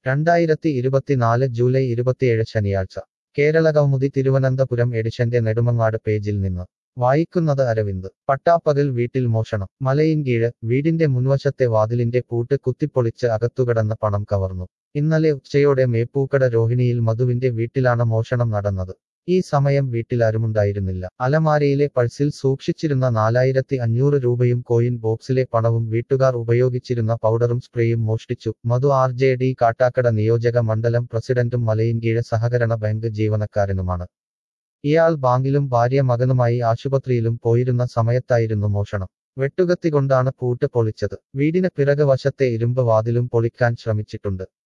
രണ്ടായിരത്തി ഇരുപത്തിനാല് ജൂലൈ ഇരുപത്തിയേഴ് ശനിയാഴ്ച കേരള കൗമുദി തിരുവനന്തപുരം എഡിഷന്റെ നെടുമങ്ങാട് പേജിൽ നിന്ന് വായിക്കുന്നത് അരവിന്ദ് പട്ടാപ്പകൽ വീട്ടിൽ മോഷണം മലയിൻകീഴ് വീടിന്റെ മുൻവശത്തെ വാതിലിന്റെ പൂട്ട് കുത്തിപ്പൊളിച്ച് അകത്തുകടന്ന് പണം കവർന്നു ഇന്നലെ ഉച്ചയോടെ മേപ്പൂക്കട രോഹിണിയിൽ മധുവിന്റെ വീട്ടിലാണ് മോഷണം നടന്നത് ഈ സമയം വീട്ടിലാരുമുണ്ടായിരുന്നില്ല അലമാരയിലെ പൾസിൽ സൂക്ഷിച്ചിരുന്ന നാലായിരത്തി അഞ്ഞൂറ് രൂപയും കോയിൻ ബോക്സിലെ പണവും വീട്ടുകാർ ഉപയോഗിച്ചിരുന്ന പൗഡറും സ്പ്രേയും മോഷ്ടിച്ചു Madhu R J D Kattakada നിയോജക മണ്ഡലം പ്രസിഡന്റും മലയിൻകീഴ് സഹകരണ ബാങ്ക് ജീവനക്കാരനുമാണ് ഇയാൾ ബാങ്കിലും ഭാര്യ മകനുമായി ആശുപത്രിയിലും പോയിരുന്ന സമയത്തായിരുന്നു മോഷണം വെട്ടുകത്തി കൊണ്ടാണ് പൂട്ട് പൊളിച്ചത് വീടിന് പിറക് വശത്തെ ഇരുമ്പ് വാതിലും പൊളിക്കാൻ ശ്രമിച്ചിട്ടുണ്ട്